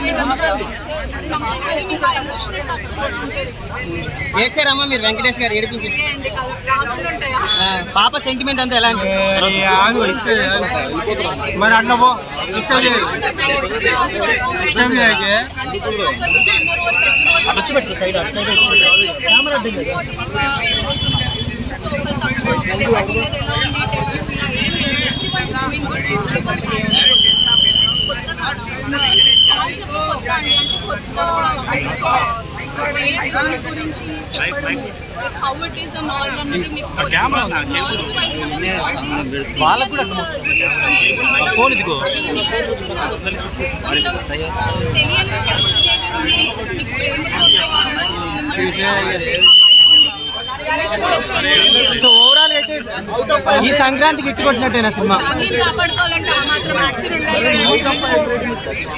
compulsory మీకు ఆ emotional touch ఉంటుంది ఏడ్చారమ్మా మీరు వెంకటేష్ గారు ఏడిపించి ఏంటి రాకుండా ఉంటాయా ఆ, పాప సెంటిమెంట్ అంతా ఎలా అనిపిస్తుంది ఆగు ఇస్తే మరి అట్లా పో ఇస్తే వచ్చి పెట్టు సైడ్ అటు సైడ్ గురించి చెప్పడం how it is and all అన్నది మీకు వాళ్ళకు కూడా అర్థం ఫోన్ ఇదిగో సో ఓవరాల్ అయితే ఈ సంక్రాంతికి ఇట్టుకొచ్చినట్టేనా సినిమా కాపాడుకోవాలంటే ఆ మాత్రం యాక్షన్ ఉండాలి